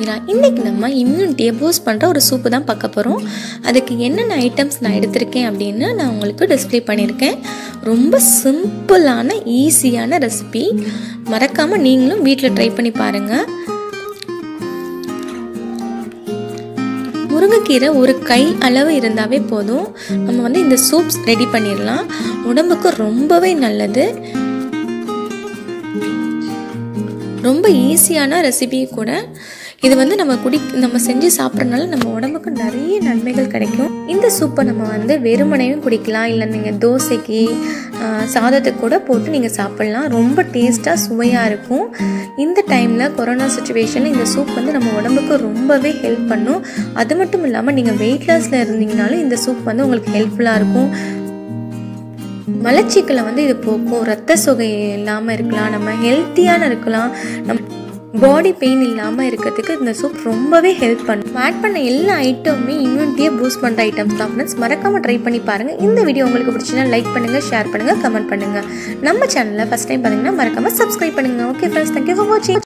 மீரா இன்றைக்கி நம்ம இம்யூனிட்டியை பூஸ்ட் பண்ணுற ஒரு சூப்பு தான் பார்க்க போகிறோம் அதுக்கு என்னென்ன ஐட்டம்ஸ் நான் எடுத்திருக்கேன் அப்படின்னு நான் உங்களுக்கு டிஸ்ப்ளே பண்ணியிருக்கேன் ரொம்ப சிம்பிளான ஈஸியான ரெசிபி மறக்காமல் நீங்களும் வீட்டில் ட்ரை பண்ணி பாருங்கள் முருங்கைக்கீரை ஒரு கை அளவு இருந்தாவே போதும் நம்ம வந்து இந்த சூப்ஸ் ரெடி பண்ணிடலாம் உடம்புக்கு ரொம்பவே நல்லது ரொம்ப ஈஸியான ரெசிபி கூட இது வந்து நம்ம குடி நம்ம செஞ்சு சாப்பிட்றதுனால நம்ம உடம்புக்கு நிறைய நன்மைகள் கிடைக்கும் இந்த சூப்பை நம்ம வந்து வெறுமனையும் குடிக்கலாம் இல்லை நீங்கள் தோசைக்கு சாதத்துக்கு கூட போட்டு நீங்கள் சாப்பிட்லாம் ரொம்ப டேஸ்ட்டாக சுவையாக இருக்கும் இந்த டைமில் கொரோனா சுச்சுவேஷனில் இந்த சூப் வந்து நம்ம உடம்புக்கு ரொம்பவே ஹெல்ப் பண்ணும் அது மட்டும் இல்லாமல் நீங்கள் வெயிட் லாஸில் இருந்தீங்கனாலும் இந்த சூப் வந்து உங்களுக்கு ஹெல்ப்ஃபுல்லாக இருக்கும் மலச்சிக்கலை வந்து இது போக்கும் ரத்த சுகை இல்லாமல் இருக்கலாம் நம்ம ஹெல்த்தியான இருக்கலாம் நம் பாடி பெயின் இல்லாமல் இருக்கிறதுக்கு இந்த சூப் ரொம்பவே ஹெல்ப் பண்ணும் ஆட் பண்ண எல்லா ஐட்டமுமே இம்யூனிட்டியை பூஸ்ட் பண்ணுற ஐட்டம்ஸ் தான் ஃப்ரெண்ட்ஸ் மறக்காமல் ட்ரை பண்ணி பாருங்கள் இந்த வீடியோ உங்களுக்கு பிடிச்சினா லைக் பண்ணுங்கள் ஷேர் பண்ணுங்கள் கமெண்ட் பண்ணுங்கள் நம்ம சேனலில் ஃபஸ்ட் டைம் பார்த்தீங்கன்னா மறக்காமல் சப்ஸ்கிரைப் பண்ணுங்கள் ஓகே ஃப்ரெண்ட்ஸ் தேங்க்யூ ஃபார் வாட்சிங்